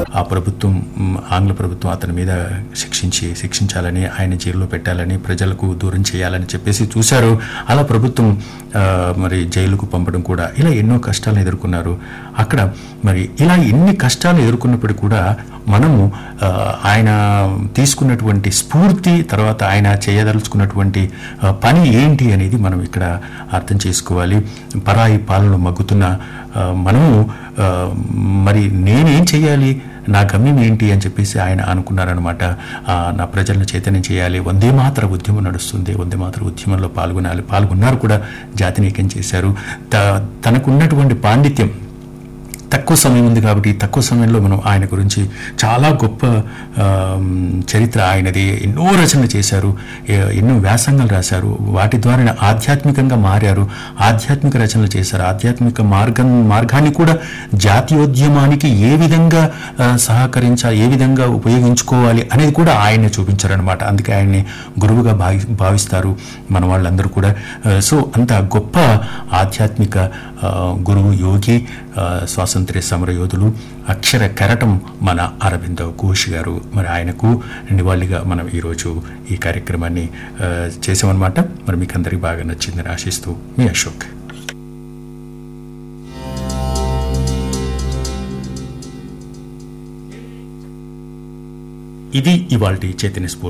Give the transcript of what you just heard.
ఆ ప్రభుత్వం మ్, ఆంగ్ల ప్రభుత్వం అతని మీద శిక్షించి శిక్షించాలని ఆయన జైల్లో పెట్టాలని ప్రజలకు దూరం చేయాలని చెప్పేసి చూశారు అలా ప్రభుత్వం ఆ, మరి జైలుకు పంపడం కూడా ఇలా ఎన్నో కష్టాలను ఎదుర్కొన్నారు అక్కడ మరి ఇలా ఎన్ని కష్టాలు ఎదుర్కొన్నప్పటికీ కూడా మనము ఆ, ఆయన తీసుకున్నటువంటి స్ఫూర్తి తర్వాత ఆయన చేయదలుచుకున్నటువంటి ఆ, పని ఏంటి అనేది మనం ఇక్కడ అర్థం చేసుకోవాలి పరాయి పాలన మగ్గుతున్న ఆ, మనము ఆ, మరి నేనేం చేయాలి నా గమ్యం ఏంటి అని చెప్పేసి ఆయన అనుకున్నారనమాట ఆ, నా ప్రజలను చైతన్యం చేయాలి వందే మాత్ర ఉద్యమం నడుస్తుంది వందే మాత్ర ఉద్యమంలో పాల్గొనాలి పాల్గొన్నారు కూడా జాతినీకం చేశారు త తనకున్నటువంటి పాండిత్యం తక్కువ సమయం ఉంది కాబట్టి తక్కువ సమయంలో మనం ఆయన గురించి చాలా గొప్ప ఆ, చరిత్ర ఆయనది ఎన్నో రచనలు చేశారు ఏ- ఎన్నో వ్యాసంగాలు రాశారు వాటి ద్వారా ఆధ్యాత్మికంగా మారారు ఆధ్యాత్మిక రచనలు చేశారు ఆధ్యాత్మిక మార్గం మార్గాన్ని కూడా జాతీయోద్యమానికి ఏ విధంగా ఆ, సహకరించాలి ఏ విధంగా ఉపయోగించుకోవాలి అనేది కూడా ఆయనే చూపించారనమాట అందుకే ఆయన్ని గురువుగా భావి భావిస్తారు మన వాళ్ళందరూ కూడా ఆ, సో అంత గొప్ప ఆధ్యాత్మిక ఆ, గురువు యోగి ఆ, స్వాతంత్ర్య సమరయోధులు అక్షర కెరటం మన అరవింద ఘోష్ గారు మరి ఆయనకు నివాళిగా మనం ఈరోజు ఈ కార్యక్రమాన్ని ఆ, చేసామన్నమాట మరి మీకు అందరికీ బాగా నచ్చిందని ఆశిస్తూ మీ అశోక్ ఇది ఇవాల్టి చైతన్య స్ఫూర్తి